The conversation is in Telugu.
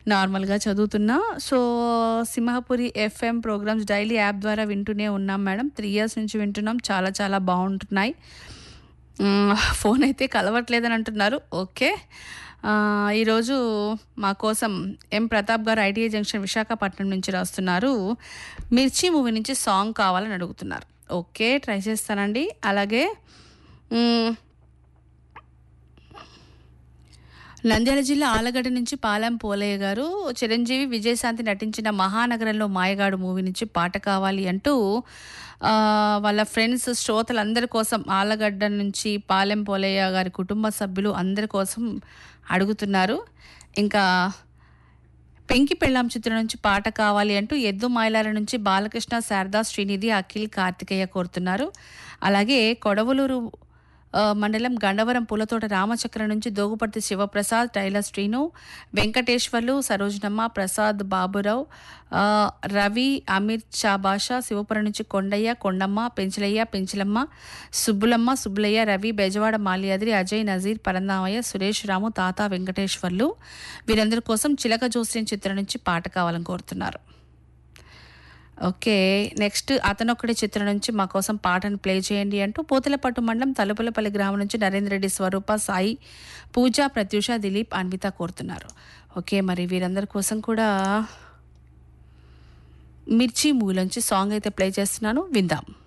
నార్మల్గా చదువుతున్నా so Simhapuri FM programs daily app ద్వారా వింటూనే ఉన్నాం మేడం త్రీ ఇయర్స్ నుంచి వింటున్నాం చాలా చాలా బాగుంటున్నాయి మ్మ్, ఫోన్ అయితే కలవట్లేదని అంటున్నారు ఓకే ఆ, ఈరోజు మా కోసం ఎం ప్రతాప్ గారు ఐటీఐ జంక్షన్ విశాఖపట్నం నుంచి రాస్తున్నారు మిర్చి మూవీ నుంచి సాంగ్ కావాలని అడుగుతున్నారు ఓకే ట్రై చేస్తానండి అలాగే మ్మ్, నంద్యాల జిల్లా ఆలగడ్డ నుంచి పాలెం పోలయ్య గారు చిరంజీవి విజయశాంతి నటించిన మహానగరంలో మాయగాడు మూవీ నుంచి పాట కావాలి అంటూ ఆ, వాళ్ళ ఫ్రెండ్స్ శ్రోతలందరి కోసం ఆలగడ్డ నుంచి పాలెం పోలయ్య గారి కుటుంబ సభ్యులు అందరి కోసం అడుగుతున్నారు ఇంకా పెంకి పెళ్ళాం చిత్రం నుంచి పాట కావాలి అంటూ ఎద్దు మైలాల నుంచి బాలకృష్ణ శారదా శ్రీనిధి అఖిల్ కార్తికేయ కోరుతున్నారు అలాగే కొడవలూరు ఆ, మండలం గండవరం పూలతోట రామచక్ర నుంచి దోగుపర్తి శివప్రసాద్ టైలర్ శ్రీను వెంకటేశ్వర్లు సరోజనమ్మ ప్రసాద్ బాబురావు ఆ, రవి అమీర్ షాబాషా శివపురం నుంచి కొండయ్య కొండమ్మ పెంచలయ్య పెంచలమ్మ సుబ్బులమ్మ సుబ్బులయ్య రవి బెజవాడ మాల్యాద్రి అజయ్ నజీర్ పరందామయ్య సురేష్ రాము తాత వెంకటేశ్వర్లు వీరందరి కోసం చిలక జోస్యం చిత్రం నుంచి పాట కావాలని కోరుతున్నారు ఓకే నెక్స్ట్ అతనొక్కడి చిత్రం నుంచి మా కోసం పాటను ప్లే చేయండి అంటూ పోతలపట్టు మండలం తలుపులపల్లి గ్రామం నుంచి నరేంద్ర రెడ్డి స్వరూప సాయి పూజ ప్రత్యూష దిలీప్ అన్విత కోరుతున్నారు ఓకే మరి వీరందరి కోసం కూడా మిర్చి మూవీ నుంచి సాంగ్ అయితే ప్లే చేస్తున్నాను విందాం